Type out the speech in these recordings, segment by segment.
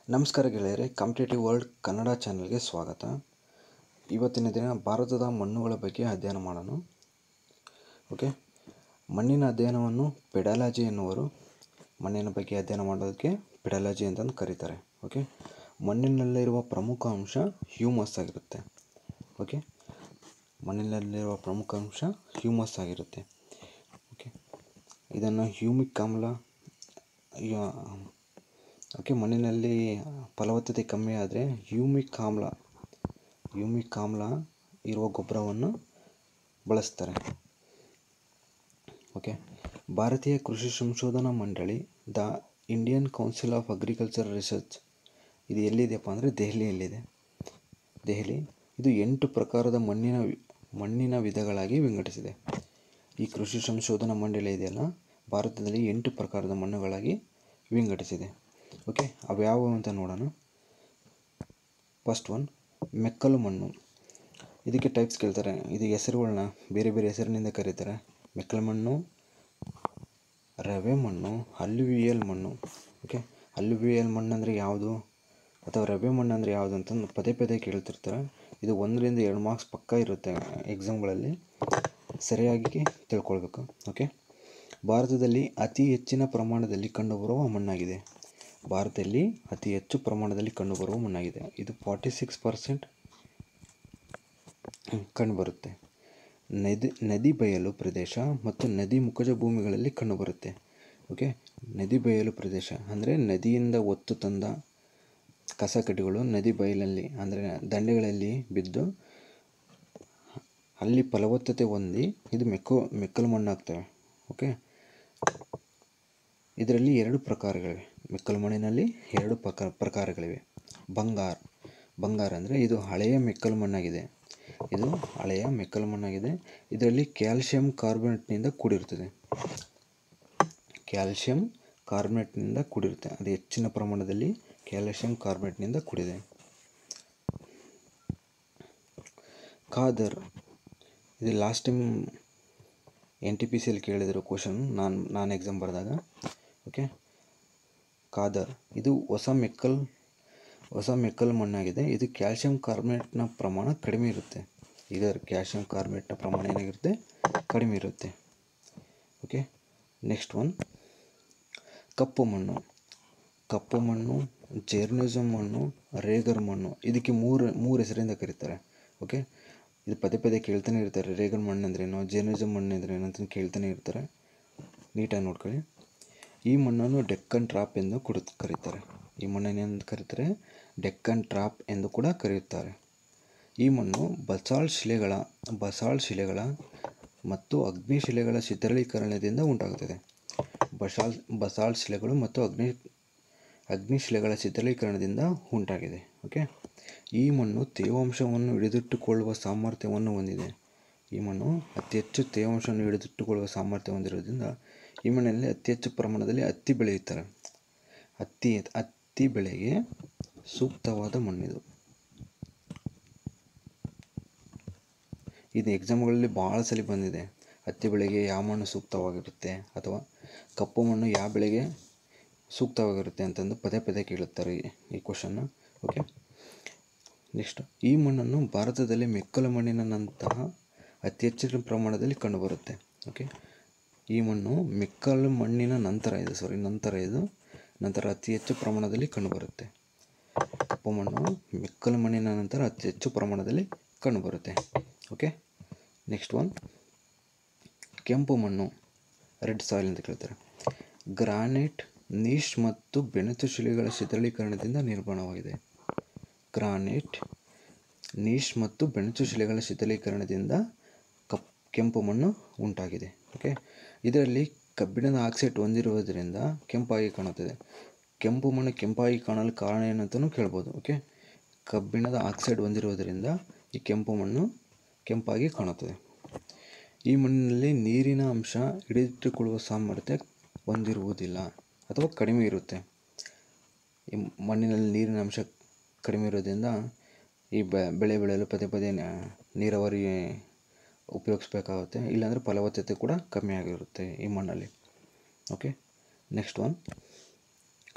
ನಮಸ್ಕಾರ ಗೆಳೆಯರೆ competitive world Kannada ಚಾನಲ್ಗೆ ಸ್ವಾಗತ ಇವತ್ತಿನ ದಿನ ಭಾರತದ ಮಣ್ಣುಗಳ ಬಗ್ಗೆ ಅಧ್ಯಯನ ಮಾಡೋಣ ಓಕೆ ಮಣ್ಣಿನ ಅಧ್ಯಯನವನ್ನು ಪೆಡಾಲಜಿ ಎನ್ನುವರು ಮಣ್ಣಿನ ಬಗ್ಗೆ ಅಧ್ಯಯನ ಮಾಡೋದಕ್ಕೆ ಪೆಡಾಲಜಿ ಅಂತಂದು ಕರೀತಾರೆ ಓಕೆ ಮಣ್ಣಿನಲ್ಲಿರುವ ಪ್ರಮುಖ ಅಂಶ ಹ್ಯೂಮಸ್ ಆಗಿರುತ್ತೆ ಓಕೆ ಮಣ್ಣಿನಲ್ಲಿರುವ ಪ್ರಮುಖ ಅಂಶ ಹ್ಯೂಮಸ್ ಆಗಿರುತ್ತೆ ಓಕೆ ಇದನ್ನು ಹ್ಯೂಮಿಕ್ ಆಮ್ಲ ಯಾ- ಓಕೆ ಮಣ್ಣಿನಲ್ಲಿ ಫಲವತ್ತತೆ ಕಮ್ಮಿ ಆದರೆ ಹ್ಯೂಮಿಕ್ ಆಮ್ಲ ಹ್ಯೂಮಿಕ್ ಆಮ್ಲ ಇರುವ ಗೊಬ್ಬರವನ್ನು ಬಳಸ್ತಾರೆ ಓಕೆ ಭಾರತೀಯ ಕೃಷಿ ಸಂಶೋಧನಾ ಮಂಡಳಿ the Indian council of agriculture research ಇದು ಎಲ್ಲಿದೆಯಪ್ಪ ಅಂದರೆ ದೆಹಲಿಯಲ್ಲಿದೆ ದೆಹಲಿ ಇದು ಎಂಟು ಪ್ರಕಾರದ ಮಣ್ಣಿನ ವಿ- ಮಣ್ಣಿನ ವಿಧಗಳಾಗಿ ವಿಂಗಡಿಸಿದೆ ಈ ಕೃಷಿ ಸಂಶೋಧನಾ ಮಂಡಳಿ ಇದೆಯಲ್ಲ ಭಾರತದಲ್ಲಿ ಎಂಟು ಪ್ರಕಾರದ ಮಣ್ಣುಗಳಾಗಿ ವಿಂಗಡಿಸಿದೆ ಓಕೆ ಅವ್ಯಾವು ಅಂತ ನೋಡೋಣ ಫಸ್ಟ್ ಒನ್ ಮೆಕ್ಕಲು ಮಣ್ಣು ಇದಕ್ಕೆ ಟೈಪ್ಸ್ ಕೇಳ್ತಾರೆ ಇದು ಹೆಸರುಗಳನ್ನ ಬೇರೆ ಬೇರೆ ಹೆಸರಿನಿಂದ ಕರೀತಾರೆ ಮೆಕ್ಕಲು ಮಣ್ಣು ರವೆ ಮಣ್ಣು ಅಲ್ಯುವಿಯಲ್ ಮಣ್ಣು ಓಕೆ ಅಲ್ಯುವಿಯಲ್ ಮಣ್ಣು ಅಂದರೆ ಯಾವುದು ಅಥವಾ ರವೆ ಮಣ್ಣು ಅಂದರೆ ಯಾವುದು ಅಂತ ಪದೇ ಪದೇ ಕೇಳ್ತಿರ್ತಾರೆ ಇದು ಒಂದರಿಂದ ಎರಡು ಮಾರ್ಕ್ಸ್ ಪಕ್ಕ ಇರುತ್ತೆ ಎಕ್ಸಾಮ್ಗಳಲ್ಲಿ ಸರಿಯಾಗಿ ತಿಳ್ಕೊಳ್ಬೇಕು ಓಕೆ ಭಾರತದಲ್ಲಿ ಅತಿ ಹೆಚ್ಚಿನ ಪ್ರಮಾಣದಲ್ಲಿ ಕಂಡುಬರುವ ಮಣ್ಣಾಗಿದೆ ಭಾರತದಲ್ಲಿ ಅತಿ ಹೆಚ್ಚು ಪ್ರಮಾಣದಲ್ಲಿ ಕಂಡುಬರುವ ಮಣ್ಣಾಗಿದೆ ಇದು ಫಾರ್ಟಿ ಸಿಕ್ಸ್ ಪರ್ಸೆಂಟ್ ಕಂಡುಬರುತ್ತೆ ನದಿ ನದಿ ಬಯಲು ಪ್ರದೇಶ ಮತ್ತು ನದಿ ಮುಖಜ ಭೂಮಿಗಳಲ್ಲಿ ಕಂಡುಬರುತ್ತೆ ಓಕೆ ನದಿ ಬಯಲು ಪ್ರದೇಶ ಅಂದರೆ ನದಿಯಿಂದ ಒತ್ತು ತಂದ ಕಸ ಕಡ್ಡಿಗಳು ನದಿ ಬಯಲಲ್ಲಿ ಅಂದರೆ ದಂಡೆಗಳಲ್ಲಿ ಬಿದ್ದು ಅಲ್ಲಿ ಫಲವತ್ತತೆ ಹೊಂದಿ ಇದು ಮೆಕ್ಕು ಮೆಕ್ಕಲು ಮಣ್ಣಾಗ್ತವೆ ಓಕೆ ಇದರಲ್ಲಿ ಎರಡು ಪ್ರಕಾರಗಳಿವೆ ಮೆಕ್ಕಲು ಮಣ್ಣಿನಲ್ಲಿ ಎರಡು ಪ್ರಕಾರ ಪ್ರಕಾರಗಳಿವೆ ಬಂಗಾರ ಬಂಗಾರ ಅಂದರೆ ಇದು ಹಳೆಯ ಮೆಕ್ಕಲು ಮಣ್ಣಾಗಿದೆ ಇದು ಹಳೆಯ ಮೆಕ್ಕಲು ಮಣ್ಣಾಗಿದೆ ಇದರಲ್ಲಿ ಕ್ಯಾಲ್ಶಿಯಂ ಕಾರ್ಬೊನೇಟ್ನಿಂದ ಕೂಡಿರುತ್ತದೆ ಕ್ಯಾಲ್ಶಿಯಂ ಕಾರ್ಬೊನೇಟ್ನಿಂದ ಕೂಡಿರುತ್ತೆ ಅದು ಹೆಚ್ಚಿನ ಪ್ರಮಾಣದಲ್ಲಿ ಕ್ಯಾಲ್ಶಿಯಂ ಕಾರ್ಬೊನೇಟ್ನಿಂದ ಕೂಡಿದೆ ಖಾದರ್ ಇದು last time N T P ಸಿಯಲ್ಲಿ ಕೇಳಿದ್ರು ಕ್ವಶನ್ ನಾನು ನಾನು ಎಕ್ಸಾಮ್ ಬರೆದಾಗ ಓಕೆ ಖಾದರ್ ಇದು ಹೊಸ ಮೆಕ್ಕಲ್ ಹೊಸ ಮೆಕ್ಕಲ್ ಮಣ್ಣಾಗಿದೆ ಇದು ಕ್ಯಾಲ್ಶಿಯಂ ಕಾರ್ಬೊನೇಟ್ನ ಪ್ರಮಾಣ ಕಡಿಮೆ ಇರುತ್ತೆ ಇದರ ಕ್ಯಾಲ್ಶಿಯಂ ಕಾರ್ಬೊನೇಟ್ನ ಪ್ರಮಾಣ ಏನಾಗಿರುತ್ತೆ ಕಡಿಮೆ ಇರುತ್ತೆ ಓಕೆ ನೆಕ್ಸ್ಟ್ ಒನ್ ಕಪ್ಪು ಮಣ್ಣು ಕಪ್ಪು ಮಣ್ಣು ಜೆರ್ನಿಸಮ್ ಮಣ್ಣು ರೇಗರ್ ಮಣ್ಣು ಇದಕ್ಕೆ ಮೂರು ಮೂರು ಹೆಸರಿಂದ ಕರೀತಾರೆ ಓಕೆ ಇದು ಪದೇ ಪದೇ ಕೇಳ್ತಾನೆ ಇರ್ತಾರೆ ರೇಗರ್ ಮಣ್ಣು ಅಂದ್ರೇನು ಜೆರ್ನಿಸಮ್ ಮಣ್ಣು ಅಂದ್ರೇನು ಅಂತ ಕೇಳ್ತಾನೆ ಇರ್ತಾರೆ ನೀಟಾಗಿ ನೋಡ್ಕೊಳ್ಳಿ ಈ ಮಣ್ಣನ್ನು ಡೆಕ್ಕನ್ ಟ್ರಾಪ್ ಎಂದು ಕೂಡ ಕರೀತಾರೆ ಈ ಮಣ್ಣನ್ನು ಎಂದು ಕರೀತಾರೆ ಡೆಕ್ಕನ್ ಟ್ರಾಪ್ ಎಂದು ಕೂಡ ಕರೆಯುತ್ತಾರೆ ಈ ಮಣ್ಣು ಬಸಾಳ್ ಶಿಲೆಗಳ ಬಸಾಳ್ ಶಿಲೆಗಳ ಮತ್ತು ಅಗ್ನಿ ಶಿಲೆಗಳ ಶಿಥಿಲೀಕರಣದಿಂದ ಉಂಟಾಗುತ್ತದೆ ಬಸಾಳ್ ಬಸಾಳ್ ಶಿಲೆಗಳು ಮತ್ತು ಅಗ್ನಿ ಅಗ್ನಿ ಶಿಲೆಗಳ ಶಿಥಿಲೀಕರಣದಿಂದ ಉಂಟಾಗಿದೆ ಓಕೆ ಈ ಮಣ್ಣು ತೇವಾಂಶವನ್ನು ಹಿಡಿದಿಟ್ಟುಕೊಳ್ಳುವ ಸಾಮರ್ಥ್ಯವನ್ನು ಹೊಂದಿದೆ ಈ ಮಣ್ಣು ಅತಿ ಹೆಚ್ಚು ತೇವಾಂಶವನ್ನು ಹಿಡಿದಿಟ್ಟುಕೊಳ್ಳುವ ಸಾಮರ್ಥ್ಯ ಹೊಂದಿರೋದ್ರಿಂದ ಈ ಮಣ್ಣಿನಲ್ಲಿ ಅತಿ ಹೆಚ್ಚು ಪ್ರಮಾಣದಲ್ಲಿ ಹತ್ತಿ ಬೆಳೆಯುತ್ತಾರೆ ಹತ್ತಿ ಹತ್ತಿ ಬೆಳೆಗೆ ಸೂಕ್ತವಾದ ಮಣ್ಣಿದು ಇದು ಎಕ್ಸಾಮ್ಗಳಲ್ಲಿ ಭಾಳ ಸಲ ಬಂದಿದೆ ಹತ್ತಿ ಬೆಳೆಗೆ ಯಾವ ಮಣ್ಣು ಸೂಕ್ತವಾಗಿರುತ್ತೆ ಅಥವಾ ಕಪ್ಪು ಮಣ್ಣು ಯಾವ ಬೆಳೆಗೆ ಸೂಕ್ತವಾಗಿರುತ್ತೆ ಅಂತಂದು ಪದೇ ಪದೇ ಕೇಳುತ್ತಾರೆ ಈ- ಈ ಕ್ವಶನ್ನ ಓಕೆ ನೆಕ್ಸ್ಟ್ ಈ ಮಣ್ಣನ್ನು ಭಾರತದಲ್ಲಿ ಮೆಕ್ಕಲು ಮಣ್ಣಿನಂತಹ ಅತಿ ಹೆಚ್ಚಿನ ಪ್ರಮಾಣದಲ್ಲಿ ಕಂಡುಬರುತ್ತೆ ಓಕೆ ಈ ಮಣ್ಣು ಮೆಕ್ಕಲು ಮಣ್ಣಿನ ನಂತರ ಇದು ಸಾರಿ ನಂತರ ಇದು ನಂತರ ಅತಿ ಹೆಚ್ಚು ಪ್ರಮಾಣದಲ್ಲಿ ಕಂಡುಬರುತ್ತೆ ಕಪ್ಪು ಮಣ್ಣು ಮೆಕ್ಕಲು ಮಣ್ಣಿನ ನಂತರ ಅತಿ ಹೆಚ್ಚು ಪ್ರಮಾಣದಲ್ಲಿ ಕಂಡುಬರುತ್ತೆ ಓಕೆ ನೆಕ್ಸ್ಟ್ ಒನ್ ಕೆಂಪು ಮಣ್ಣು ರೆಡ್ ಸಾಯಿಲ್ ಅಂತ ಕೇಳ್ತಾರೆ ಗ್ರಾನೈಟ್ ನೀಶ್ ಮತ್ತು ಬೆಣಚು ಶಿಲೆಗಳ ಶಿಥಿಲೀಕರಣದಿಂದ ನಿರ್ಮಾಣವಾಗಿದೆ ಗ್ರಾನೈಟ್ ನೀಶ್ ಮತ್ತು ಬೆಣಚು ಶಿಲೆಗಳ ಶಿಥಿಲೀಕರಣದಿಂದ ಕಪ್ ಕೆಂಪು ಮಣ್ಣು ಉಂಟಾಗಿದೆ ಓಕೆ ಇದರಲ್ಲಿ ಕಬ್ಬಿಣದ ಆಕ್ಸೈಡ್ ಹೊಂದಿರುವುದರಿಂದ ಕೆಂಪಾಗಿ ಕಾಣುತ್ತದೆ ಕೆಂಪು ಮಣ್ಣು ಕೆಂಪಾಗಿ ಕಾಣಲು ಕಾರಣ ಏನಂತಲೂ ಕೇಳ್ಬೋದು ಓಕೆ ಕಬ್ಬಿಣದ ಆಕ್ಸೈಡ್ ಹೊಂದಿರುವುದರಿಂದ ಈ ಕೆಂಪು ಮಣ್ಣು ಕೆಂಪಾಗಿ ಕಾಣುತ್ತದೆ ಈ ಮಣ್ಣಿನಲ್ಲಿ ನೀರಿನ ಅಂಶ ಹಿಡಿದಿಟ್ಟುಕೊಳ್ಳುವ ಸಾಮರ್ಥ್ಯ ಹೊಂದಿರುವುದಿಲ್ಲ ಅಥವಾ ಕಡಿಮೆ ಇರುತ್ತೆ ಈ ಮಣ್ಣಿನಲ್ಲಿ ನೀರಿನ ಅಂಶ ಕಡಿಮೆ ಇರೋದ್ರಿಂದ ಈ ಬೆ ಬೆಳೆ ಬೆಳೆಯಲು ಪದೇ ಪದೇ ನ- ನೀರಾವರಿ ಉಪಯೋಗಿಸ್ಬೇಕಾಗುತ್ತೆ ಇಲ್ಲಾಂದರೆ ಫಲವತ್ತತೆ ಕೂಡ ಕಮ್ಮಿ ಆಗಿರುತ್ತೆ ಈ ಮಣ್ಣಲ್ಲಿ ಓಕೆ ನೆಕ್ಸ್ಟ್ ಒನ್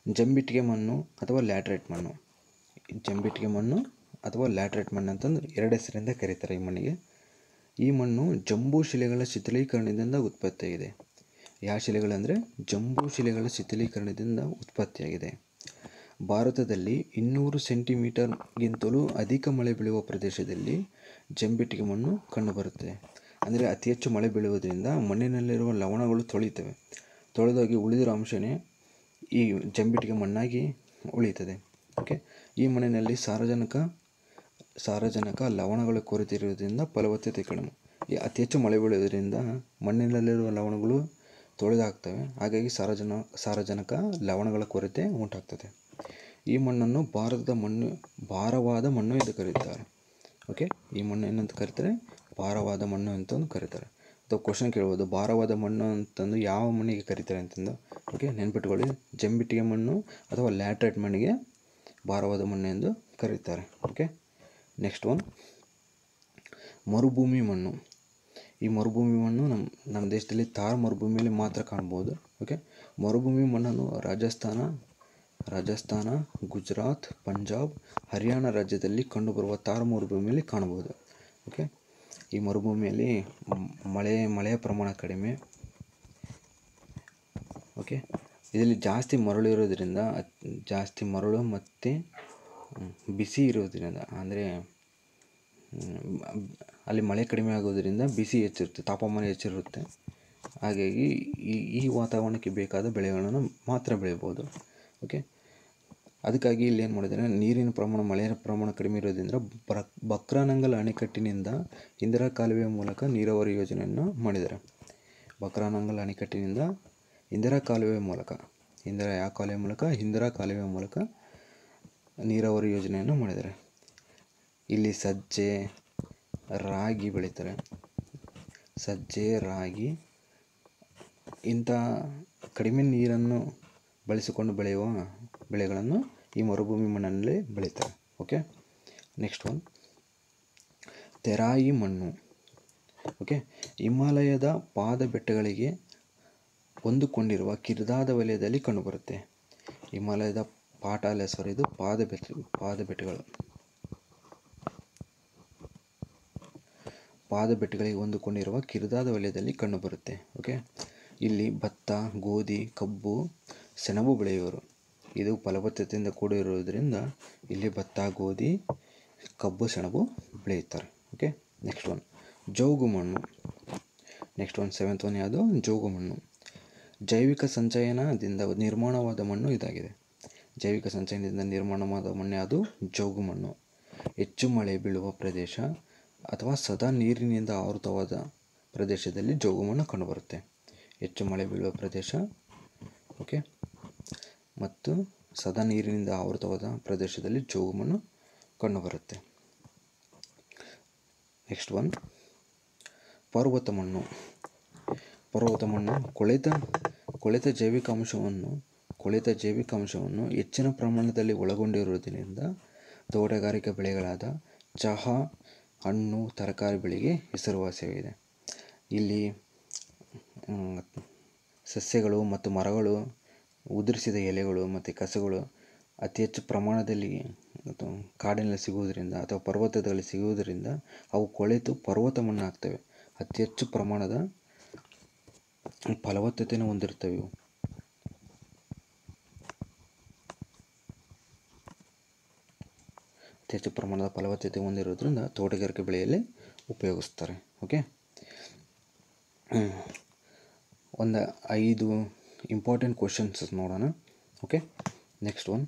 ಜಂಬಿಟ್ಟಿಗೆ ಮಣ್ಣು ಅಥವಾ ಲ್ಯಾಟ್ರೈಟ್ ಮಣ್ಣು ಜಂಬಿಟ್ಟಿಗೆ ಮಣ್ಣು ಅಥವಾ ಲ್ಯಾಟ್ರೈಟ್ ಮಣ್ಣು ಅಂತಂದು ಎರಡು ಹೆಸರಿಂದ ಕರೀತಾರೆ ಈ ಮಣ್ಣಿಗೆ ಈ ಮಣ್ಣು ಜಂಬೂ ಶಿಲೆಗಳ ಶಿಥಿಲೀಕರಣದಿಂದ ಉತ್ಪತ್ತಿಯಾಗಿದೆ ಯಾವ ಶಿಲೆಗಳಂದರೆ ಜಂಬೂ ಶಿಲೆಗಳ ಶಿಥಿಲೀಕರಣದಿಂದ ಉತ್ಪತ್ತಿಯಾಗಿದೆ ಭಾರತದಲ್ಲಿ ಇನ್ನೂರು ಸೆಂಟಿಮೀಟರ್ಗಿಂತಲೂ ಅಧಿಕ ಮಳೆ ಬೀಳುವ ಪ್ರದೇಶದಲ್ಲಿ ಜಂಬಿಟ್ಟಿಗೆ ಮಣ್ಣು ಕಂಡುಬರುತ್ತದೆ ಅಂದರೆ ಅತಿ ಹೆಚ್ಚು ಮಳೆ ಬೀಳುವುದರಿಂದ ಮಣ್ಣಿನಲ್ಲಿರುವ ಲವಣಗಳು ತೊಳಿತವೆ ತೊಳೆದೋಗಿ ಉಳಿದಿರೋ ಅಂಶನೇ ಈ ಜಂಬಿಟ್ಟಿಗೆ ಮಣ್ಣಾಗಿ ಉಳಿಯುತ್ತದೆ ಓಕೆ ಈ ಮಣ್ಣಿನಲ್ಲಿ ಸಾರಜನಕ ಸಾರಜನಕ ಲವಣಗಳ ಕೊರತೆ ಇರುವುದರಿಂದ ಫಲವತ್ತತೆ ಕಡಿಮೆ ಈ ಅತಿ ಹೆಚ್ಚು ಮಳೆ ಬೀಳುವುದರಿಂದ ಮಣ್ಣಿನಲ್ಲಿರುವ ಲವಣಗಳು ತೊಳೆದಾಗ್ತವೆ ಹಾಗಾಗಿ ಸಾರಜನ ಸಾರಜನಕ ಲವಣಗಳ ಕೊರತೆ ಉಂಟಾಗ್ತದೆ ಈ ಮಣ್ಣನ್ನು ಭಾರತದ ಮಣ್ಣು ಭಾರವಾದ ಮಣ್ಣು ಎಂದು ಕರೆಯುತ್ತಾರೆ ಓಕೆ ಈ ಮಣ್ಣು ಏನಂತ ಕರೀತಾರೆ ಭಾರವಾದ ಮಣ್ಣು ಅಂತಂದು ಕರೀತಾರೆ ಅಥವಾ ಕ್ವಶನ್ ಕೇಳ್ಬೋದು ಭಾರವಾದ ಮಣ್ಣು ಅಂತಂದು ಯಾವ ಮಣ್ಣಿಗೆ ಕರೀತಾರೆ ಅಂತಂದು ಓಕೆ ನೆನ್ಪಿಟ್ಕೊಳ್ಳಿ ಜಂಬಿಟ್ಟಿಗೆ ಮಣ್ಣು ಅಥವಾ ಲ್ಯಾಟ್ರೈಟ್ ಮಣ್ಣಿಗೆ ಭಾರವಾದ ಮಣ್ಣು ಎಂದು ಕರೀತಾರೆ ಓಕೆ ನೆಕ್ಸ್ಟ್ ಒನ್ ಮರುಭೂಮಿ ಮಣ್ಣು ಈ ಮರುಭೂಮಿ ಮಣ್ಣು ನಮ್ಮ ನಮ್ಮ ದೇಶದಲ್ಲಿ ಥಾರ್ ಮರುಭೂಮಿಯಲ್ಲಿ ಮಾತ್ರ ಕಾಣ್ಬೋದು ಓಕೆ ಮರುಭೂಮಿ ಮಣ್ಣನ್ನು ರಾಜಸ್ಥಾನ ರಾಜಸ್ಥಾನ ಗುಜರಾತ್ ಪಂಜಾಬ್ ಹರಿಯಾಣ ರಾಜ್ಯದಲ್ಲಿ ಕಂಡುಬರುವ ಥಾರ್ ಮರುಭೂಮಿಯಲ್ಲಿ ಕಾಣಬಹುದು ಓಕೆ ಈ ಮರುಭೂಮಿಯಲ್ಲಿ ಮ್- ಮಳೆ ಮಳೆಯ ಪ್ರಮಾಣ ಕಡಿಮೆ ಓಕೆ ಇದರಲ್ಲಿ ಜಾಸ್ತಿ ಮರಳು ಇರೋದ್ರಿಂದ ಅತ್- ಜಾಸ್ತಿ ಮರಳು ಮತ್ತು ಮ್, ಬಿಸಿ ಇರೋದ್ರಿಂದ ಅಂದರೆ ಅಲ್ಲಿ ಮಳೆ ಕಡಿಮೆ ಆಗೋದ್ರಿಂದ ಬಿಸಿ ಹೆಚ್ಚಿರುತ್ತೆ ತಾಪಮಾನ ಹೆಚ್ಚಿರುತ್ತೆ ಹಾಗಾಗಿ ಈ ಈ ವಾತಾವರಣಕ್ಕೆ ಬೇಕಾದ ಬೆಳೆಗಳನ್ನು ಮಾತ್ರ ಬೆಳಿಬೋದು ಓಕೆ ಅದಕ್ಕಾಗಿ ಇಲ್ಲಿ ಏನು ಮಾಡಿದ್ದಾರೆ ನೀರಿನ ಪ್ರಮಾಣ ಮಳೆಯ ಪ್ರಮಾಣ ಕಡಿಮೆ ಇರೋದ್ರಿಂದ ಬ್ರ ಬಕ್ರಾನಂಗಲ್ ಅಣೆಕಟ್ಟಿನಿಂದ ಇಂದಿರಾ ಕಾಲುವೆಯ ಮೂಲಕ ನೀರಾವರಿ ಯೋಜನೆಯನ್ನು ಮಾಡಿದ್ದಾರೆ ಬಕ್ರಾನಂಗಲ್ ಅಣೆಕಟ್ಟಿನಿಂದ ಇಂದಿರಾ ಕಾಲುವೆಯ ಮೂಲಕ ಇಂದಿರಾ ಯಾವ ಕಾಲುವೆ ಮೂಲಕ ಇಂದಿರಾ ಕಾಲುವೆಯ ಮೂಲಕ ನೀರಾವರಿ ಯೋಜನೆಯನ್ನು ಮಾಡಿದ್ದಾರೆ ಇಲ್ಲಿ ಸಜ್ಜೆ ರಾಗಿ ಬೆಳೀತಾರೆ ಸಜ್ಜೆ ರಾಗಿ ಇಂಥ ಕಡಿಮೆ ನೀರನ್ನು ಬಳಸಿಕೊಂಡು ಬೆಳೆಯುವ ಬೆಳೆಗಳನ್ನು ಈ ಮರುಭೂಮಿ ಮಣ್ಣಿನಲ್ಲಿ ಬೆಳೀತಾರೆ ಓಕೆ ನೆಕ್ಸ್ಟ್ ಒನ್ ತೆರಾಯಿ ಮಣ್ಣು ಓಕೆ ಹಿಮಾಲಯದ ಪಾದ ಬೆಟ್ಟಗಳಿಗೆ ಹೊಂದಿಕೊಂಡಿರುವ ಕಿರಿದಾದ ವಲಯದಲ್ಲಿ ಕಂಡುಬರುತ್ತೆ ಹಿಮಾಲಯದ ಪಾಟ ಅಲ್ಲ ಸಾರಿ ಇದು ಪಾದ ಬೆಟ್ಟ ಪಾದ ಬೆಟ್ಟಗಳು ಪಾದ ಬೆಟ್ಟಗಳಿಗೆ ಹೊಂದಿಕೊಂಡಿರುವ ಕಿರಿದಾದ ವಲಯದಲ್ಲಿ ಕಂಡುಬರುತ್ತೆ ಓಕೆ ಇಲ್ಲಿ ಭತ್ತ ಗೋಧಿ ಕಬ್ಬು ಸೆಣಬು ಬೆಳೆಯುವರು ಇದು ಫಲವತ್ತತೆಯಿಂದ ಕೂಡಿರುವುದರಿಂದ ಇಲ್ಲಿ ಭತ್ತ ಗೋಧಿ ಕಬ್ಬು ಸೆಣಬು ಬೆಳೆಯುತ್ತಾರೆ ಓಕೆ ನೆಕ್ಸ್ಟ್ ಒನ್ ಜೋಗು ಮಣ್ಣು ನೆಕ್ಸ್ಟ್ ಒನ್ ಸೆವೆಂತ್ ಒನ್ ಯಾವುದು ಜೋಗು ಮಣ್ಣು ಜೈವಿಕ ಸಂಚಯನದಿಂದ ನಿರ್ಮಾಣವಾದ ಮಣ್ಣು ಇದಾಗಿದೆ ಜೈವಿಕ ಸಂಚಯನದಿಂದ ನಿರ್ಮಾಣವಾದ ಮಣ್ಣು ಯಾವುದು ಜೋಗು ಮಣ್ಣು ಹೆಚ್ಚು ಮಳೆ ಬೀಳುವ ಪ್ರದೇಶ ಅಥವಾ ಸದಾ ನೀರಿನಿಂದ ಆವೃತವಾದ ಪ್ರದೇಶದಲ್ಲಿ ಜೋಗು ಮಣ್ಣು ಕಂಡುಬರುತ್ತೆ ಹೆಚ್ಚು ಮಳೆ ಬೀಳುವ ಪ್ರದೇಶ ಓಕೆ ಮತ್ತು ಸದಾ ನೀರಿನಿಂದ ಆವೃತವಾದ ಪ್ರದೇಶದಲ್ಲಿ ಜೋಗು ಮಣ್ಣು ಕಂಡುಬರುತ್ತೆ ನೆಕ್ಸ್ಟ್ ಒನ್ ಪರ್ವತ ಮಣ್ಣು ಪರ್ವತ ಮಣ್ಣು ಕೊಳೆತ ಕೊಳೆತ ಜೈವಿಕ ಅಂಶವನ್ನು ಕೊಳೆತ ಜೈವಿಕ ಅಂಶವನ್ನು ಹೆಚ್ಚಿನ ಪ್ರಮಾಣದಲ್ಲಿ ಒಳಗೊಂಡಿರುವುದರಿಂದ ತೋಟಗಾರಿಕಾ ಬೆಳೆಗಳಾದ ಚಹಾ ಹಣ್ಣು ತರಕಾರಿ ಬೆಳೆಗೆ ಹೆಸರುವಾಸಿಯಾಗಿದೆ ಇಲ್ಲಿ ಮ್, ಸಸ್ಯಗಳು ಮತ್ತು ಮರಗಳು ಉದುರಿಸಿದ ಎಲೆಗಳು ಮತ್ತು ಕಸಗಳು ಅತಿ ಹೆಚ್ಚು ಪ್ರಮಾಣದಲ್ಲಿ ಅಥವಾ ಕಾಡಿನಲ್ಲಿ ಸಿಗುವುದರಿಂದ ಅಥವಾ ಪರ್ವತದಲ್ಲಿ ಸಿಗುವುದರಿಂದ ಅವು ಕೊಳೆತು ಪರ್ವತ ಮಣ್ಣು ಆಗ್ತವೆ ಅತಿ ಹೆಚ್ಚು ಪ್ರಮಾಣದ ಫಲವತ್ತತೆಯನ್ನು ಹೊಂದಿರ್ತವೆ ಇವು ಅತಿ ಹೆಚ್ಚು ಪ್ರಮಾಣದ ಫಲವತ್ತತೆ ಹೊಂದಿರೋದ್ರಿಂದ ತೋಟಗಾರಿಕೆ ಬೆಳೆಯಲ್ಲಿ ಉಪಯೋಗಿಸ್ತಾರೆ ಓಕೆ ಒಂದು ಐದು ಇಂಪಾರ್ಟೆಂಟ್ ಕ್ವಶನ್ಸ್ ನೋಡೋಣ ಓಕೆ ನೆಕ್ಸ್ಟ್ ಒನ್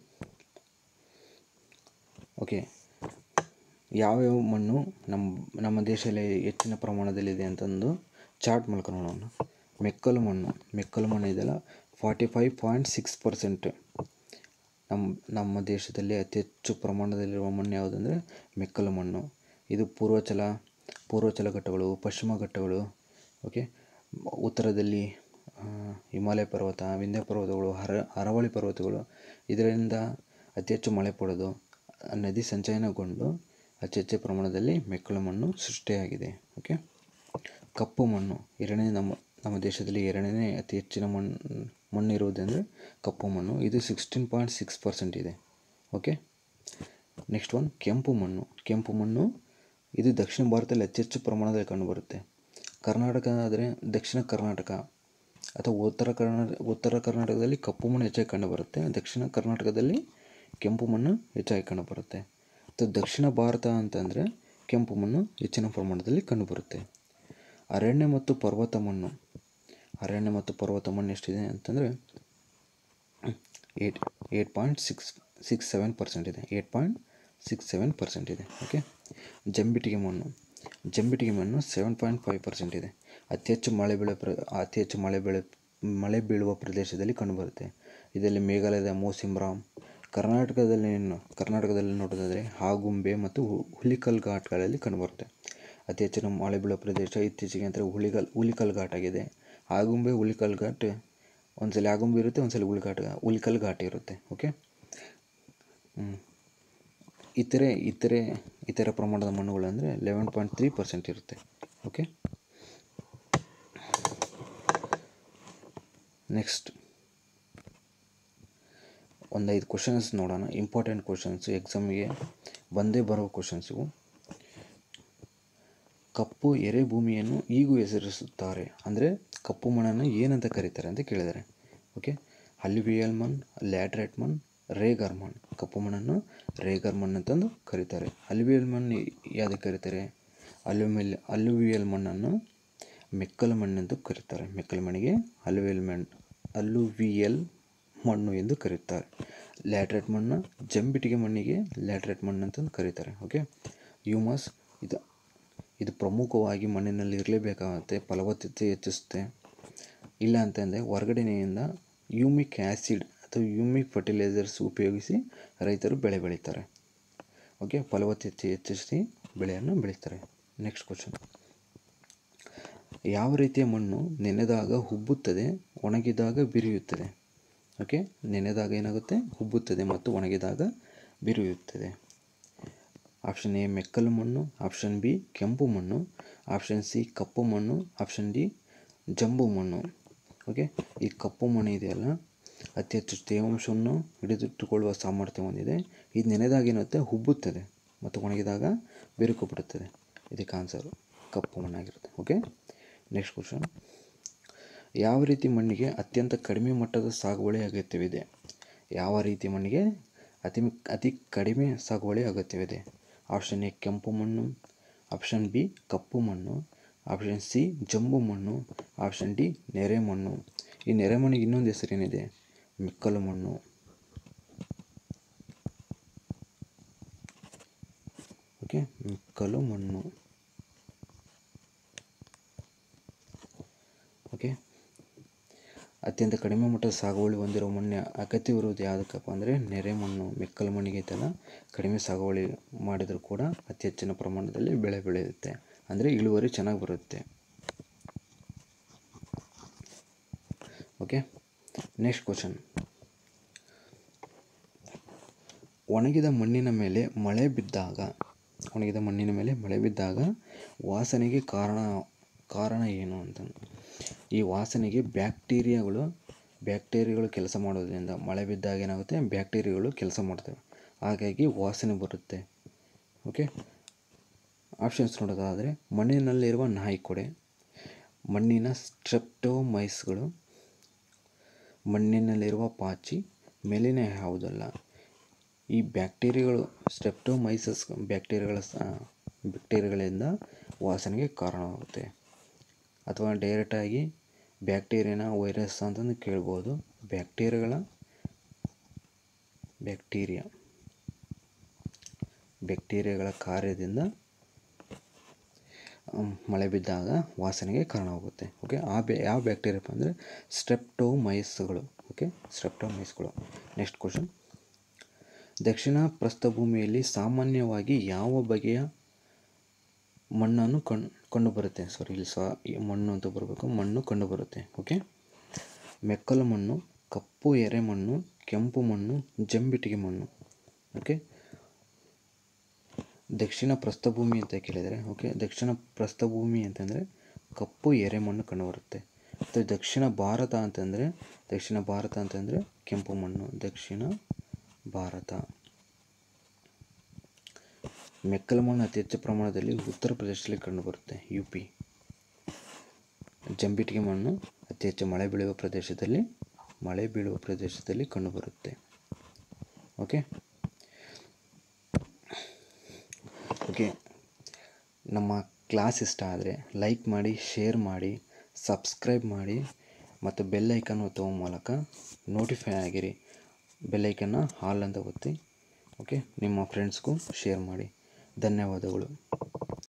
ಓಕೆ ಯಾವ್ಯಾವ ಮಣ್ಣು ನಮ್ಮ ನಮ್ಮ ದೇಶದಲ್ಲಿ ಹೆಚ್ಚಿನ ಪ್ರಮಾಣದಲ್ಲಿದೆ ಅಂತಂದು ಚಾರ್ಟ್ ಮೂಲಕ ನೋಡೋಣ ಮೆಕ್ಕಲು ಮಣ್ಣು ಮೆಕ್ಕಲು ಮಣ್ಣು ಇದೆಯಲ್ಲ forty five point six percent ನಮ್ಮ ನಮ್ಮ ದೇಶದಲ್ಲಿ ಅತಿ ಹೆಚ್ಚು ಪ್ರಮಾಣದಲ್ಲಿರುವ ಮಣ್ಣು ಯಾವುದಂದರೆ ಮೆಕ್ಕಲು ಮಣ್ಣು ಇದು ಪೂರ್ವಚಲ ಪೂರ್ವಚಲ ಘಟ್ಟಗಳು ಪಶ್ಚಿಮ ಘಟ್ಟಗಳು ಓಕೆ ಉತ್ತರದಲ್ಲಿ ಆ, ಹಿಮಾಲಯ ಪರ್ವತ ವಿಂಧ್ಯ ಪರ್ವತಗಳು ಹರ ಅರವಳಿ ಪರ್ವತಗಳು ಇದರಿಂದ ಅತಿ ಹೆಚ್ಚು ಮಳೆ ಪಡೆದು ನದಿ ಸಂಚಯನಗೊಂಡು ಅತಿ ಹೆಚ್ಚು ಪ್ರಮಾಣದಲ್ಲಿ ಮೆಕ್ಕಲು ಮಣ್ಣು ಸೃಷ್ಟಿಯಾಗಿದೆ ಓಕೆ ಕಪ್ಪು ಮಣ್ಣು ಎರಡನೇ ನಮ್ಮ ನಮ್ಮ ದೇಶದಲ್ಲಿ ಎರಡನೇ ಅತಿ ಹೆಚ್ಚಿನ ಮಣ್ಣು ಮಣ್ಣು ಇರುವುದಂದರೆ ಕಪ್ಪು ಮಣ್ಣು ಇದು ಸಿಕ್ಸ್ಟೀನ್ ಪಾಯಿಂಟ್ ಸಿಕ್ಸ್ ಪರ್ಸೆಂಟ್ ಇದೆ ಓಕೆ ನೆಕ್ಸ್ಟ್ ಒನ್ ಕೆಂಪು ಮಣ್ಣು ಕೆಂಪು ಮಣ್ಣು ಇದು ದಕ್ಷಿಣ ಭಾರತದಲ್ಲಿ ಹೆಚ್ಚೆಚ್ಚು ಪ್ರಮಾಣದಲ್ಲಿ ಕಂಡುಬರುತ್ತೆ ಕರ್ನಾಟಕ ಆದರೆ ದಕ್ಷಿಣ ಕರ್ನಾಟಕ ಅಥವಾ ಉತ್ತರ ಕರ್ನಾಟಕ ಉತ್ತರ ಕರ್ನಾಟಕದಲ್ಲಿ ಕಪ್ಪು ಮಣ್ಣು ಹೆಚ್ಚಾಗಿ ಕಂಡುಬರುತ್ತೆ ದಕ್ಷಿಣ ಕರ್ನಾಟಕದಲ್ಲಿ ಕೆಂಪು ಮಣ್ಣು ಹೆಚ್ಚಾಗಿ ಕಂಡುಬರುತ್ತೆ ಮತ್ತು ದಕ್ಷಿಣ ಭಾರತ ಅಂತಂದರೆ ಕೆಂಪು ಮಣ್ಣು ಹೆಚ್ಚಿನ ಪ್ರಮಾಣದಲ್ಲಿ ಕಂಡುಬರುತ್ತೆ ಅರಣ್ಯ ಮತ್ತು ಪರ್ವತ ಮಣ್ಣು ಅರಣ್ಯ ಮತ್ತು ಪರ್ವತ ಮಣ್ಣು ಎಷ್ಟಿದೆ ಅಂತಂದರೆ eight eight point six six seven percent ಇದೆ eight point six seven percent ಇದೆ ಓಕೆ ಜಂಬಿಟಿಗೆ ಮಣ್ಣು ಜಂಬಿಟಿಗೆ ಮಣ್ಣು ಸೆವೆನ್ ಪಾಯಿಂಟ್ ಫೈವ್ ಪರ್ಸೆಂಟ್ ಇದೆ ಅತಿ ಹೆಚ್ಚು ಮಳೆ ಬೆಳೆ ಪ್ರ ಅತಿ ಹೆಚ್ಚು ಮಳೆ ಬೆಳೆ ಮಳೆ ಬೀಳುವ ಪ್ರದೇಶದಲ್ಲಿ ಕಂಡುಬರುತ್ತೆ ಇದರಲ್ಲಿ ಮೇಘಾಲಯದ ಮೋಸಿಮ್ರಾಮ್ ಕರ್ನಾಟಕದಲ್ಲಿ ಕರ್ನಾಟಕದಲ್ಲಿ ನೋಡೋದಾದರೆ ಆಗುಂಬೆ ಮತ್ತು ಹು- ಹುಲಿಕಲ್ ಘಾಟ್ಗಳಲ್ಲಿ ಕಂಡುಬರುತ್ತೆ ಅತಿ ಹೆಚ್ಚಿನ ಮಳೆ ಬೀಳುವ ಪ್ರದೇಶ ಇತ್ತೀಚೆಗೆ ಅಂದರೆ ಹುಲಿಕಲ್ ಹುಲಿಕಲ್ ಘಾಟ್ ಆಗಿದೆ ಆಗುಂಬೆ ಹುಲಿಕಲ್ ಘಾಟ್ ಒಂದ್ಸಲ ಆಗುಂಬೆ ಇರುತ್ತೆ ಒಂದ್ಸಲ ಹುಲಿಘಾಟ್ ಹುಲಿಕಲ್ ಘಾಟ್ ಇರುತ್ತೆ ಓಕೆ ಹ್ಮ್. ಇತರೆ ಇತರೆ ಇತರ ಪ್ರಮಾಣದ ಮಣ್ಣುಗಳು ಅಂದರೆ ಲೆವೆನ್ ಪಾಯಿಂಟ್ ತ್ರೀ ಪರ್ಸೆಂಟ್ ಇರುತ್ತೆ ಓಕೆ ನೆಕ್ಸ್ಟ್ ಒಂದು ಐದು ಕ್ವಶನ್ಸ್ ನೋಡೋಣ ಇಂಪಾರ್ಟೆಂಟ್ ಕ್ವಶನ್ಸು ಎಕ್ಸಾಮಿಗೆ ಬಂದೇ ಬರೋ ಕ್ವಶನ್ಸ್ ಇವು ಕಪ್ಪು ಎರೆ ಭೂಮಿಯನ್ನು ಈಗೂ ಹೆಸರಿಸುತ್ತಾರೆ ಅಂದರೆ ಕಪ್ಪು ಮಣ್ಣನ್ನು ಏನಂತ ಕರೀತಾರೆ ಅಂತ ಕೇಳಿದ್ದಾರೆ ಓಕೆ ಅಲ್ಯುವಿಯಲ್ ಮಣ್ ಲ್ಯಾಟ್ರೈಟ್ ಮಣ್ ರೇಗರ್ ಮಣ್ ಕಪ್ಪು ಮಣ್ಣನ್ನು ರೇಗರ್ ಮಣ್ಣು ಅಂತಂದು ಕರೀತಾರೆ ಅಲ್ಯುವಿಯಲ್ ಮಣ್ಣು ಯಾವುದಕ್ಕೆ ಕರೀತಾರೆ ಅಲ್ಯುಮಿಲ್ ಅಲ್ಯುವಿಯಲ್ ಮಣ್ಣನ್ನು ಮೆಕ್ಕಲು ಮಣ್ಣೆಂದು ಕರೀತಾರೆ ಮೆಕ್ಕಲು ಮಣ್ಣಿಗೆ ಅಲ್ಯುವಿಯಲ್ ಮಣ್ಣು ಅಲ್ಯುವಿಯಲ್ ಮಣ್ಣು ಎಂದು ಕರೆಯುತ್ತಾರೆ ಲ್ಯಾಟ್ರೈಟ್ ಮಣ್ಣು ಜಂಬಿಟಿಗೆ ಮಣ್ಣಿಗೆ ಲ್ಯಾಟ್ರೈಟ್ ಮಣ್ಣು ಅಂತಂದು ಕರೀತಾರೆ ಓಕೆ ಹ್ಯೂಮಸ್ ಇದು ಇದು ಪ್ರಮುಖವಾಗಿ ಮಣ್ಣಿನಲ್ಲಿ ಇರಲೇಬೇಕಾಗುತ್ತೆ ಫಲವತ್ತತೆ ಹೆಚ್ಚಿಸುತ್ತೆ ಇಲ್ಲ ಅಂತಂದರೆ ಹೊರಗಡೆಯಿಂದ ಯೂಮಿಕ್ ಆ್ಯಸಿಡ್ ಅಥವಾ ಯೂಮಿಕ್ ಫರ್ಟಿಲೈಸರ್ಸ್ ಉಪಯೋಗಿಸಿ ರೈತರು ಬೆಳೆ ಬೆಳೀತಾರೆ ಓಕೆ ಫಲವತ್ತತೆ ಹೆಚ್ಚಿಸಿ ಬೆಳೆಯನ್ನು ಬೆಳೀತಾರೆ ನೆಕ್ಸ್ಟ್ ಕ್ವಶನ್ ಯಾವ ರೀತಿಯ ಮಣ್ಣು ನೆನೆದಾಗ ಉಬ್ಬುತ್ತದೆ ಒಣಗಿದಾಗ ಬಿರಿಯುತ್ತದೆ ಓಕೆ ನೆನೆದಾಗ ಏನಾಗುತ್ತೆ ಉಬ್ಬುತ್ತದೆ ಮತ್ತು ಒಣಗಿದಾಗ ಬಿರಿಯುತ್ತದೆ ಆಪ್ಷನ್ ಎ ಮೆಕ್ಕಲು ಮಣ್ಣು ಆಪ್ಷನ್ ಬಿ ಕೆಂಪು ಮಣ್ಣು ಆಪ್ಷನ್ ಸಿ ಕಪ್ಪು ಮಣ್ಣು ಆಪ್ಷನ್ ಡಿ ಜಂಬು ಮಣ್ಣು ಓಕೆ ಈ ಕಪ್ಪು ಮಣ್ಣು ಇದೆಯಲ್ಲ ಅತಿ ಹೆಚ್ಚು ತೇವಾಂಶವನ್ನು ಹಿಡಿದಿಟ್ಟುಕೊಳ್ಳುವ ಸಾಮರ್ಥ್ಯ ಹೊಂದಿದೆ ಇದು ನೆನೆದಾಗ ಏನಾಗುತ್ತೆ ಉಬ್ಬುತ್ತದೆ ಮತ್ತು ಒಣಗಿದಾಗ ಬಿರುಕು ಬಿಡುತ್ತದೆ ಇದಕ್ಕೆ ಆನ್ಸರು ಕಪ್ಪು ಮಣ್ಣಾಗಿರುತ್ತೆ ಓಕೆ ನೆಕ್ಸ್ಟ್ ಕ್ವಶನ್ ಯಾವ ರೀತಿ ಮಣ್ಣಿಗೆ ಅತ್ಯಂತ ಕಡಿಮೆ ಮಟ್ಟದ ಸಾಗುವಳಿ ಅಗತ್ಯವಿದೆ ಯಾವ ರೀತಿ ಮಣ್ಣಿಗೆ ಅತಿ ಅತಿ ಕಡಿಮೆ ಸಾಗುವಳಿ ಅಗತ್ಯವಿದೆ ಆಪ್ಷನ್ ಎ ಕೆಂಪು ಮಣ್ಣು ಆಪ್ಷನ್ ಬಿ ಕಪ್ಪು ಮಣ್ಣು ಆಪ್ಷನ್ ಸಿ ಜಂಬು ಮಣ್ಣು ಆಪ್ಷನ್ ಡಿ ನೆರೆ ಮಣ್ಣು ಈ ನೆರೆ ಮಣ್ಣಿಗೆ ಇನ್ನೊಂದು ಹೆಸರೇನಿದೆ ಮೆಕ್ಕಲು ಮಣ್ಣು ಓಕೆ ಮೆಕ್ಕಲು ಮಣ್ಣು ಓಕೆ ಅತ್ಯಂತ ಕಡಿಮೆ ಮಟ್ಟದ ಸಾಗುವಳಿ ಹೊಂದಿರುವ ಮಣ್ಣು ಅಗತ್ಯವಿರುವುದು ಯಾವುದಕ್ಕಪ್ಪ ಅಂದರೆ ನೆರೆ ಮಣ್ಣು ಮೆಕ್ಕಲು ಮಣ್ಣಿಗೆ ಐತಲ್ಲ ಕಡಿಮೆ ಸಾಗುವಳಿ ಮಾಡಿದರೂ ಕೂಡ ಅತಿ ಹೆಚ್ಚಿನ ಪ್ರಮಾಣದಲ್ಲಿ ಬೆಳೆ ಬೆಳೆಯುತ್ತೆ ಅಂದರೆ ಇಳುವರಿ ಚೆನ್ನಾಗಿ ಬರುತ್ತೆ ಓಕೆ ನೆಕ್ಸ್ಟ್ ಕ್ವಶನ್ ಒಣಗಿದ ಮಣ್ಣಿನ ಮೇಲೆ ಮಳೆ ಬಿದ್ದಾಗ ಒಣಗಿದ ಮಣ್ಣಿನ ಮೇಲೆ ಮಳೆ ಬಿದ್ದಾಗ ವಾಸನೆಗೆ ಕಾರಣ ಕಾರಣ ಏನು ಅಂತ ಈ ವಾಸನೆಗೆ ಬ್ಯಾಕ್ಟೀರಿಯಾಗಳು ಬ್ಯಾಕ್ಟೀರಿಯಾಗಳು ಕೆಲಸ ಮಾಡೋದ್ರಿಂದ ಮಳೆ ಬಿದ್ದಾಗ ಏನಾಗುತ್ತೆ ಬ್ಯಾಕ್ಟೀರಿಯಾಗಳು ಕೆಲಸ ಮಾಡ್ತವೆ ಹಾಗಾಗಿ ವಾಸನೆ ಬರುತ್ತೆ ಓಕೆ ಆಪ್ಷನ್ಸ್ ನೋಡೋದಾದರೆ ಮಣ್ಣಿನಲ್ಲಿರುವ ನಾಯಿಕೊಡೆ ಮಣ್ಣಿನ ಸ್ಟ್ರೆಪ್ಟೋಮೈಸ್ಗಳು ಮಣ್ಣಿನಲ್ಲಿರುವ ಪಾಚಿ ಮೇಲಿನ ಯಾವುದಲ್ಲ ಈ ಬ್ಯಾಕ್ಟೀರಿಯಾಗಳು ಸ್ಟ್ರೆಪ್ಟೋಮೈಸಸ್ ಬ್ಯಾಕ್ಟೀರಿಯಾಗಳ ಸ ಬ್ಯಾಕ್ಟೀರಿಯಾಗಳಿಂದ ವಾಸನೆಗೆ ಕಾರಣವಾಗುತ್ತೆ ಅಥವಾ ಡೈರೆಕ್ಟಾಗಿ ಬ್ಯಾಕ್ಟೀರಿಯಾನ ವೈರಸ್ ಅಂತಂದು ಕೇಳ್ಬೋದು ಬ್ಯಾಕ್ಟೀರಿಯಾಗಳ ಬ್ಯಾಕ್ಟೀರಿಯಾ ಬ್ಯಾಕ್ಟೀರಿಯಾಗಳ ಕಾರ್ಯದಿಂದ ಮ್, ಮಳೆ ಬಿದ್ದಾಗ ವಾಸನೆಗೆ ಕಾರಣವಾಗುತ್ತೆ ಓಕೆ ಆ ಬ್ಯಾ ಯಾವ ಬ್ಯಾಕ್ಟೀರಿಯಪ್ಪ ಅಂದರೆ ಸ್ಟ್ರೆಪ್ಟೋಮೈಸ್ಗಳು ಓಕೆ ಸ್ಟ್ರೆಪ್ಟೋಮೈಸ್ಗಳು ನೆಕ್ಸ್ಟ್ ಕ್ವಶನ್ ದಕ್ಷಿಣ ಪ್ರಸ್ಥಭೂಮಿಯಲ್ಲಿ ಸಾಮಾನ್ಯವಾಗಿ ಯಾವ ಬಗೆಯ ಮಣ್ಣನ್ನು ಕಣ್ ಕಂಡುಬರುತ್ತೆ ಸಾರಿ ಇಲ್ಲಿ ಸಹ ಈ ಮಣ್ಣು ಅಂತ ಬರಬೇಕು ಮಣ್ಣು ಕಂಡುಬರುತ್ತೆ ಓಕೆ ಮೆಕ್ಕಲು ಮಣ್ಣು ಕಪ್ಪು ಎರೆಮಣ್ಣು ಕೆಂಪು ಮಣ್ಣು ಜಂಬಿಟಿಗೆ ಮಣ್ಣು ಓಕೆ ದಕ್ಷಿಣ ಪ್ರಸ್ಥಭೂಮಿ ಅಂತ ಕೇಳಿದರೆ ಓಕೆ ದಕ್ಷಿಣ ಪ್ರಸ್ಥಭೂಮಿ ಅಂತಂದರೆ ಕಪ್ಪು ಎರೆಮಣ್ಣು ಕಂಡುಬರುತ್ತೆ ಮತ್ತು ದಕ್ಷಿಣ ಭಾರತ ಅಂತಂದರೆ ದಕ್ಷಿಣ ಭಾರತ ಅಂತಂದರೆ ಕೆಂಪು ಮಣ್ಣು ದಕ್ಷಿಣ ಭಾರತ ಮೆಕ್ಕಲು ಮಣ್ಣು ಅತಿ ಹೆಚ್ಚು ಪ್ರಮಾಣದಲ್ಲಿ ಉತ್ತರ ಪ್ರದೇಶದಲ್ಲಿ ಕಂಡುಬರುತ್ತೆ ಯು ಪಿ ಜಂಬಿಟ್ಟಿಗೆ ಮಣ್ಣು ಅತಿ ಹೆಚ್ಚು ಮಳೆ ಬೀಳುವ ಪ್ರದೇಶದಲ್ಲಿ ಮಳೆ ಬೀಳುವ ಪ್ರದೇಶದಲ್ಲಿ ಕಂಡುಬರುತ್ತೆ ಓಕೆ ಓಕೆ ನಮ್ಮ ಕ್ಲಾಸ್ ಇಷ್ಟ ಆದರೆ ಲೈಕ್ ಮಾಡಿ ಶೇರ್ ಮಾಡಿ ಸಬ್ಸ್ಕ್ರೈಬ್ ಮಾಡಿ ಮತ್ತು ಬೆಲ್ ಐಕನ್ ಒತ್ತುವ ಮೂಲಕ ನೋಟಿಫೈ ಆಗಿರಿ ಬೆಲ್ ಐಕನ್ನ ಹಾಲ್ ಅಂತ ಒತ್ತಿ ಓಕೆ ನಿಮ್ಮ ಫ್ರೆಂಡ್ಸ್ಗೂ ಶೇರ್ ಮಾಡಿ ಧನ್ಯವಾದಗಳು